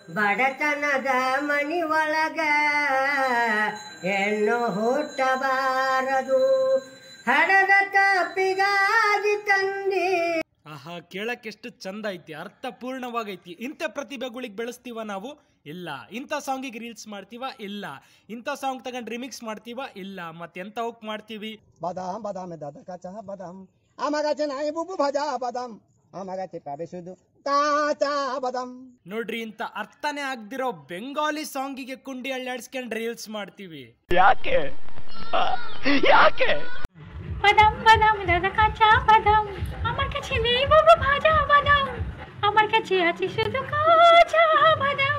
ಬಡತನದ ಮನಿ ಒಳಗ ಹೆಣ್ಣು ಹುಟ್ಟಬಾರದು ಹಡದ ತಪ್ಪಿಗಾಗಿ ತಂದಿ ಆಹಾ ಕೇಳಕ್ಕೆ ಎಷ್ಟು ಚಂದ ಐತಿ ಅರ್ಥಪೂರ್ಣವಾಗೈತಿ ಇಂಥ ಪ್ರತಿಭೆಗಳಿಗೆ ಬೆಳೆಸ್ತೀವ ನಾವು ಇಲ್ಲ ಇಂಥ ಸಾಂಗಿಗೆ ರೀಲ್ಸ್ ಮಾಡ್ತೀವ ಇಲ್ಲ ಇಂಥ ಸಾಂಗ್ ತಗೊಂಡು ರಿಮಿಕ್ಸ್ ಮಾಡ್ತೀವ ಇಲ್ಲ ಮತ್ತೆಂತ ಹೋಗ್ ಮಾಡ್ತೀವಿ বাদাম বাদামে দাদা কাঁচা বাদাম আমার কাছে নাই বুবু ভাজা বাদাম আমার কাছে পাবে শুধু কাঁচা বাদাম ನೋಡ್ರಿ ಇಂಥ ಅರ್ಥನೇ ಆಗ್ದಿರೋ ಬೆಂಗಾಲಿ ಸಾಂಗಿಗೆ ಕುಂಡಿ ಅಳ್ಳಾಡ್ಸ್ಕೊಂಡು ರೀಲ್ಸ್ ಮಾಡ್ತೀವಿ বাদাম বাদাম দাদা কাঁচা বাদাম আমার কাছে নেই বাবু ভাজা বাদাম আমার কাছে আছে শুধু কাঁচা বাদাম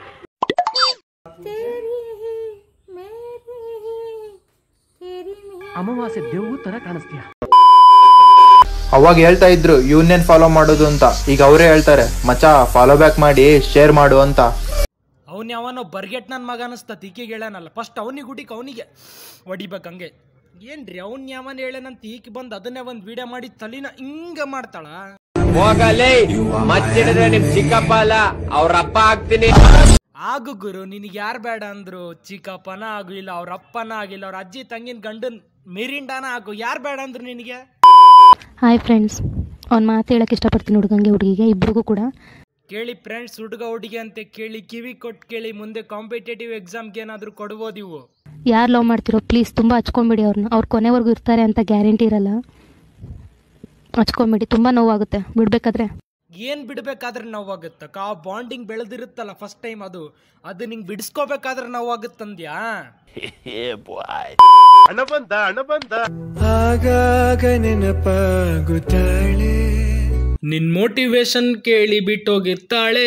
তেরি হি মেরি হি তেরি মেরি ಅಮಾವಾಸ್ಯೆ ದೇವು ತರ ಕಾಣಿಸ್ತೀಯ ಅವಾಗ ಹೇಳ್ತಾ ಇದ್ರು ಯೂನಿಯನ್ ಫಾಲೋ ಮಾಡೋದು ಅಂತ ಈಗ ಅವರೇ ಹೇಳ್ತಾರೆ ಮಚ ಫಾಲೋ ಬ್ಯಾಕ್ ಮಾಡಿ ಶೇರ್ ಮಾಡು ಅಂತ ಅವನ್ ಯಾವನೋ ಬರ್ಗೆಟ್ ನನ್ನ ಮಗ ಅನಿಸ್ತತ್ ಈಕೆಗೆ ಹೇಳನಲ್ಲ ಫಸ್ಟ್ ಅವನಿಗೆ ಹುಡಿಕ್ ಅವನಿಗೆ ಹೊಡಿಬೇಕು ಹಂಗೆ ಏನ್ರಿ ಅವ್ನ್ ಯಾವನ್ ಹೇಳನಂತ ಈಕೆ ಬಂದು ಅದನ್ನೇ ಒಂದು ವಿಡಿಯೋ ಮಾಡಿ ತಲಿನ ಹಿಂಗ ಮಾಡ್ತಾಳ ಹೋಗಲೇ ಮಚ್ಚಿಡಿದ್ರೆ ನಿಮ್ ಚಿಕ್ಕಪ್ಪ ಅಲ್ಲ ಅವ್ರಪ್ಪ ಆಗ್ತೀನಿ ಆಗು ಗುರು ನಿನಗೆ ಯಾರು ಬೇಡ ಅಂದ್ರು ಚಿಕ್ಕಪ್ಪನ ಆಗು ಇಲ್ಲ ಅವ್ರ ಅಪ್ಪನ ಆಗಿಲ್ಲ ಅವ್ರ ಅಜ್ಜಿ ತಂಗಿನ ಗಂಡನ್ ಮಿರಿಂಡಾನ ಆಗು ಯಾರು ಬೇಡ ಅಂದ್ರು ನಿನಗೆ ಹಾಯ್ ಫ್ರೆಂಡ್ಸ್ ಅವ್ನು ಮಾತು ಹೇಳಕ್ಕೆ ಇಷ್ಟಪಡ್ತೀನಿ ಹುಡುಗಂಗೆ ಹುಡುಗಿಗೆ ಇಬ್ರಿಗೂ ಕೂಡ ಕೇಳಿ ಫ್ರೆಂಡ್ಸ್ ಹುಡುಗ ಹುಡುಗಿ ಅಂತ ಕೇಳಿ ಕಿವಿ ಕೊಟ್ಟು ಕೇಳಿ ಮುಂದೆ ಕಾಂಪಿಟೇಟಿವ್ ಎಕ್ಸಾಮ್ಗೆ ಏನಾದರೂ ಕೊಡ್ಬೋದು ಇವು ಯಾರು ಲವ್ ಮಾಡ್ತಿರೋ ಪ್ಲೀಸ್ ತುಂಬ ಹಚ್ಕೊಂಬಿಡಿ ಅವ್ರನ್ನ ಅವ್ರು ಕೊನೆವರೆಗೂ ಇರ್ತಾರೆ ಅಂತ ಗ್ಯಾರಂಟಿ ಇರಲ್ಲ ಹಚ್ಕೊಂಬಿಡಿ ತುಂಬ ನೋವಾಗುತ್ತೆ ಬಿಡಬೇಕಾದ್ರೆ ಏನ್ ಬಿಡ್ಬೇಕಾದ್ರೆ ನೋವಾಗುತ್ತ ಆ ಬಾಂಡಿಂಗ್ ಬೆಳೆದಿರುತ್ತಲ್ಲ ಫಸ್ಟ್ ಟೈಮ್ ಅದು ಅದು ನಿಂಗೆ ಬಿಡಿಸ್ಕೋಬೇಕಾದ್ರೆ ನೋವಾಗುತ್ತಂದ್ಯಾ ನಿನ್ ಮೋಟಿವೇಶನ್ ಕೇಳಿ ಬಿಟ್ಟೋಗಿರ್ತಾಳೆ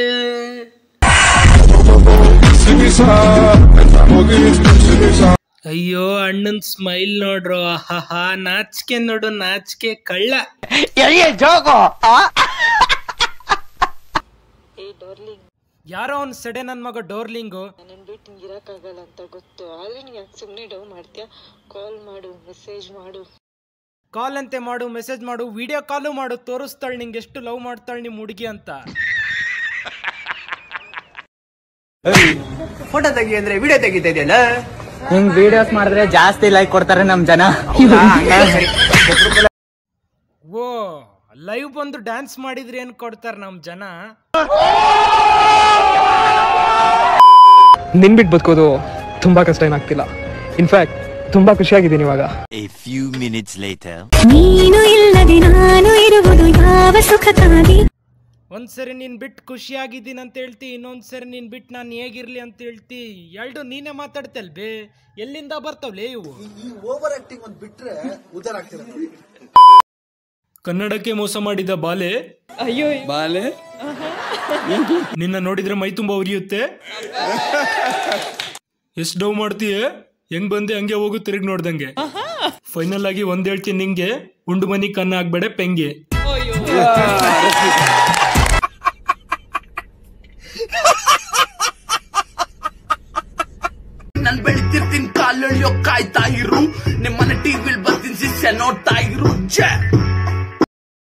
ಅಯ್ಯೋ ಅಣ್ಣನ್ ಸ್ಮೈಲ್ ನೋಡ್ರು ಆಹಾ ನಾಚಿಕೆ ನೋಡು ನಾಚಿಕೆ ಕಳ್ಳ ಯಾರೋ ಅವ್ನ್ ಸೆಡೆ ನನ್ ಮಗ ಡೋರ್ಲಿಂಗು ನನ್ನ ಬಿಟ್ಟು ನಿಂಗೆ ಇರೋಕ್ಕಾಗಲ್ಲ ಅಂತ ಗೊತ್ತು ಆದ್ರೆ ನೀನು ಯಾಕೆ ಸುಮ್ಮನೆ ಡವ್ ಮಾಡ್ತೀಯಾ ಕಾಲ್ ಮಾಡು ಮೆಸೇಜ್ ಮಾಡು ಕಾಲ್ ಅಂತೆ ಮಾಡು ಮೆಸೇಜ್ ಮಾಡು ವಿಡಿಯೋ ಕಾಲು ಮಾಡು ತೋರಿಸ್ತಾಳೆ ನಿಂಗೆ ಎಷ್ಟು ಲವ್ ಮಾಡ್ತಾಳೆ ನಿಮ್ ಹುಡುಗಿ ಅಂತ ಫೋಟೋ ತೆಗಿ ಅಂದ್ರೆ ವಿಡಿಯೋ ತೆಗಿತಾ ಇದೆಯಲ್ಲ ಹಿಂಗ್ ವಿಡಿಯೋಸ್ ಮಾಡಿದ್ರೆ ಜಾಸ್ತಿ ಲೈಕ್ ಕೊಡ್ತಾರೆ ನಮ್ ಜನ ಓ ಲೈವ್ ಬಂದು ಡ್ಯಾನ್ಸ್ ಮಾಡಿದ್ರೆ ಏನ್ ಕೊಡ್ತಾರ ನಮ್ ಜನ ನಿನ್ ಬಿಟ್ಟು ಬದುಕೋದು ತುಂಬಾ ಕಷ್ಟ ಏನಾಗ್ತಿಲ್ಲ ಇನ್ಫ್ಯಾಕ್ಟ್ ತುಂಬಾ ಖುಷಿಯಾಗಿದ್ದೀನಿ ಇವಾಗ A few minutes later. ನೀನು ಇಲ್ಲದೆ ನಾನು ಇರುವುದು ಯಾವ ಸುಖಕ್ಕಾಗಿ ಒಂದ್ಸರಿ ನೀನ್ ಬಿಟ್ಟು ಖುಷಿಯಾಗಿದ್ದೀನಿ ಅಂತ ಹೇಳ್ತಿ ಇನ್ನೊಂದ್ಸರಿ ನೀನ್ ಬಿಟ್ಟು ನಾನು ಹೇಗಿರ್ಲಿ ಅಂತ ಹೇಳ್ತಿ ಎರಡು ನೀನೇ ಮಾತಾಡ್ತಲ್ ಬೇ ಎಲ್ಲಿಂದ ಬರ್ತಾವ್ಲೇ ಇವು ಓವರ್ ಆಕ್ಟಿಂಗ್ ಒಂದ್ ಬಿಟ್ರೆ ಉದ್ದಾರ ಆಗ್ತಿರ ಕನ್ನಡಕ್ಕೆ ಮೋಸ ಮಾಡಿದ ಬಾಲೆ ಬಾಲೆ ನಿನ್ನ ನೋಡಿದ್ರೆ ಮೈ ತುಂಬಾ ಉರಿಯುತ್ತೆ ಎಷ್ಟ್ ಡೌ ಮಾಡ್ತೀಯ ಹೆಂಗ್ ಬಂದೆ ಹಂಗೆ ಹೋಗು ತಿರುಗಿ ನೋಡ್ದಂಗೆ ಫೈನಲ್ ಆಗಿ ಒಂದ್ ಹೇಳ್ತೀನಿ ನಿಂಗೆ ಉಂಡು ಮನಿ ಕನ್ನ ಆಗ್ಬೇಡ ಪೆಂಗೆ ನನ್ ಬೆಳಿತಿರ್ತೀನಿ ಕಾಲೆಳಿಯೋ ಕಾಯ್ತಾ ಇರು ನಿಮ್ಮನೆ ಟಿವಿಲ್ ಬರ್ತೀನಿ ಶಿಷ್ಯ ನೋಡ್ತಾ ಇರು ಛೆ